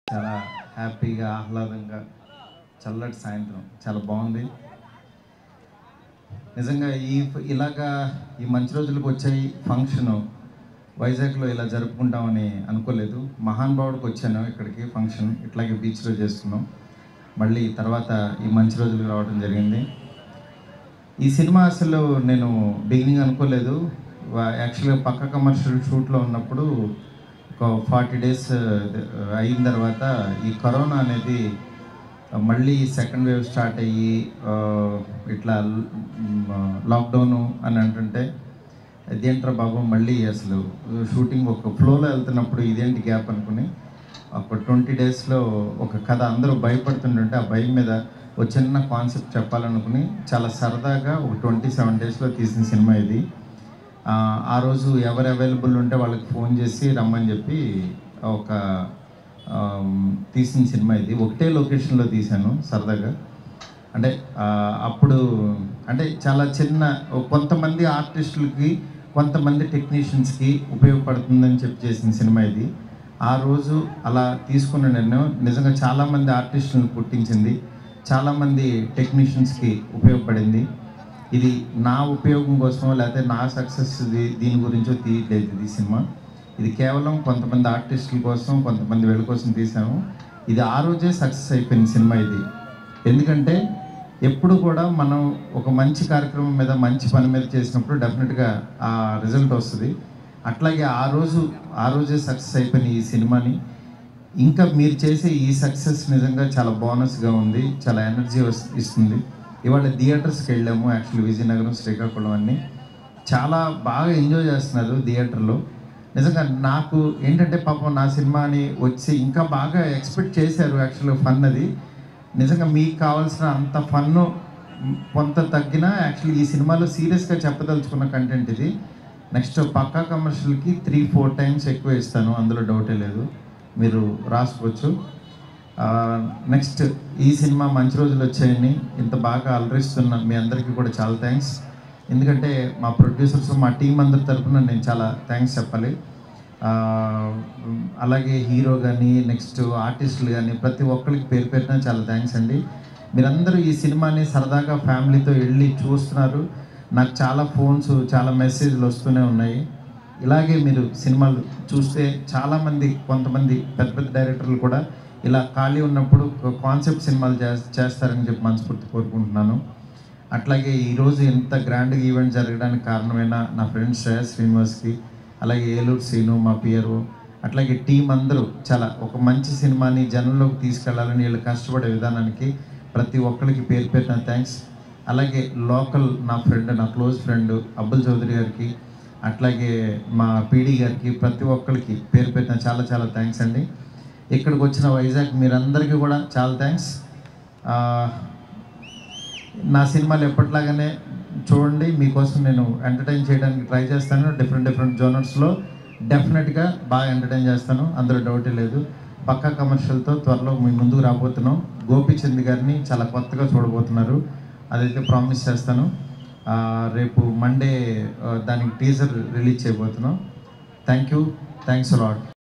చాలా హ్యాపీగా ఆహ్లాదంగా చల్లటి సాయంత్రం చాలా బాగుంది నిజంగా ఈ ఇలాగా ఈ మంచి రోజులకు వచ్చాయి ఫంక్షన్ వైజాగ్లో ఇలా జరుపుకుంటామని అనుకోలేదు మహానుభావుడికి వచ్చాను ఇక్కడికి ఫంక్షన్ ఇట్లాగే బీచ్లో చేసుకున్నాం మళ్ళీ తర్వాత ఈ మంచి రోజులకు రావడం జరిగింది ఈ సినిమా అసలు నేను బిగినింగ్ అనుకోలేదు వా- యాక్చువల్గా పక్క కమర్షియల్ షూట్లో ఉన్నప్పుడు ఒక ఫార్టీ డేస్ అయిన తర్వాత ఈ కరోనా అనేది మళ్ళీ సెకండ్ వేవ్ స్టార్ట్ అయ్యి ఆ, ఇట్లా లాక్డౌన్ అని అంటుంటే ఇదేంట్రా బాబు మళ్ళీ అసలు షూటింగ్ ఒక ఫ్లోలో వెళ్తున్నప్పుడు ఇదేంటి గ్యాప్ అనుకుని ఒక ట్వంటీ డేస్లో ఒక కథ అందరూ భయపడుతుంటుంటే ఆ భయం మీద ఒక చిన్న కాన్సెప్ట్ చెప్పాలనుకుని చాలా సరదాగా ఒక ట్వంటీ సెవెన్ డేస్లో తీసిన సినిమా ఇది ఆ, ఆ రోజు ఎవరు అవైలబుల్ ఉంటే వాళ్ళకి ఫోన్ చేసి రమ్మని చెప్పి ఒక ఆమ్, తీసిన సినిమా ఇది ఒకటే లొకేషన్లో తీశాను సరదాగా అంటే ఆ, అప్పుడు అంటే చాలా చిన్న కొంతమంది ఆర్టిస్టులకి కొంతమంది టెక్నీషియన్స్కి ఉపయోగపడుతుందని చెప్పి చేసిన సినిమా ఇది ఆ రోజు అలా తీసుకున్న నిర్ణయం నిజంగా చాలామంది ఆర్టిస్టులను పుట్టించింది చాలామంది టెక్నీషియన్స్కి ఉపయోగపడింది ఇది నా ఉపయోగం కోసమో లేకపోతే నా సక్సెస్ దీని గురించో తీయట్లేదు ఇది సినిమా ఇది కేవలం కొంతమంది ఆర్టిస్టుల కోసం కొంతమంది వీళ్ళ కోసం తీసాము ఇది ఆ రోజే సక్సెస్ అయిపోయింది సినిమా ఇది ఎందుకంటే ఎప్పుడు కూడా మనం ఒక మంచి కార్యక్రమం మీద మంచి పని మీద చేసినప్పుడు డెఫినెట్గా ఆ రిజల్ట్ వస్తుంది అట్లాగే ఆ రోజు ఆ రోజే సక్సెస్ అయిపోయిన ఈ సినిమాని ఇంకా మీరు చేసే ఈ సక్సెస్ నిజంగా చాలా బోనస్గా ఉంది చాలా ఎనర్జీ వస్- ఇస్తుంది ఇవాళ థియేటర్స్కి వెళ్ళాము యాక్చువల్లీ విజయనగరం శ్రీకాకుళం అన్ని చాలా బాగా ఎంజాయ్ చేస్తున్నారు థియేటర్లో నిజంగా నాకు ఏంటంటే పాపం నా సినిమాని వచ్చి ఇంకా బాగా ఎక్స్పెక్ట్ చేశారు యాక్చువల్గా ఫన్ అది నిజంగా మీకు కావాల్సిన అంత ఫన్ను కొంత తగ్గినా యాక్చువల్లీ ఈ సినిమాలో సీరియస్గా చెప్పదలుచుకున్న కంటెంట్ ఇది నెక్స్ట్ పక్కా కమర్షియల్కి త్రీ ఫోర్ టైమ్స్ ఎక్కువ ఇస్తాను అందులో డౌటే లేదు మీరు రాసుకోవచ్చు నెక్స్ట్ ఈ సినిమా మంచి రోజులు వచ్చాయని ఇంత బాగా అలరిస్తున్న మీ అందరికీ కూడా చాలా థ్యాంక్స్ ఎందుకంటే మా ప్రొడ్యూసర్స్ మా టీం అందరి తరపున నేను చాలా థ్యాంక్స్ చెప్పాలి ఆ, అలాగే హీరో కానీ నెక్స్ట్ ఆర్టిస్టులు కానీ ప్రతి ఒక్కరికి పేరు పెట్టినా చాలా థ్యాంక్స్ అండి మీరందరూ ఈ సినిమాని సరదాగా ఫ్యామిలీతో వెళ్ళి చూస్తున్నారు నాకు చాలా ఫోన్స్ చాలా మెసేజ్లు వస్తూనే ఉన్నాయి ఇలాగే మీరు సినిమాలు చూస్తే చాలామంది కొంతమంది పెద్ద పెద్ద డైరెక్టర్లు కూడా ఇలా ఖాళీ ఉన్నప్పుడు కాన్సెప్ట్ సినిమాలు చేస్- చేస్తారని చెప్పి మనస్ఫూర్తి కోరుకుంటున్నాను అట్లాగే ఈరోజు ఇంత గ్రాండ్గా ఈవెంట్ జరగడానికి కారణమైన నా ఫ్రెండ్ శ్రేయస్ శ్రీనివాస్కి అలాగే ఏలూరు శ్రీను మా పియరు అట్లాగే టీం అందరూ చాలా ఒక మంచి సినిమాని జనంలోకి తీసుకెళ్లాలని వీళ్ళు కష్టపడే విధానానికి ప్రతి ఒక్కరికి పేరు పెట్టిన థ్యాంక్స్ అలాగే లోకల్ నా ఫ్రెండ్ నా క్లోజ్ ఫ్రెండ్ అబ్బుల్ చౌదరి గారికి అట్లాగే మా పీడీ గారికి ప్రతి ఒక్కరికి పేరు పెట్టిన చాలా చాలా థ్యాంక్స్ అండి ఇక్కడికి వచ్చిన వైజాగ్ మీరందరికీ కూడా చాలా థ్యాంక్స్ నా సినిమాలు ఎప్పటిలాగానే చూడండి మీకోసం నేను ఎంటర్టైన్ చేయడానికి ట్రై చేస్తాను డిఫరెంట్ డిఫరెంట్ జోనర్స్లో డెఫినెట్గా బాగా ఎంటర్టైన్ చేస్తాను అందులో డౌటే లేదు పక్కా కమర్షియల్తో త్వరలో మీ ముందుకు రాబోతున్నాం గోపిచంద్ గారిని చాలా కొత్తగా చూడబోతున్నారు అదైతే ప్రామిస్ చేస్తాను ఆ, రేపు మండే ఆ, దానికి టీజర్ రిలీజ్ చేయబోతున్నాం థ్యాంక్ యూ థ్యాంక్స్ లాట్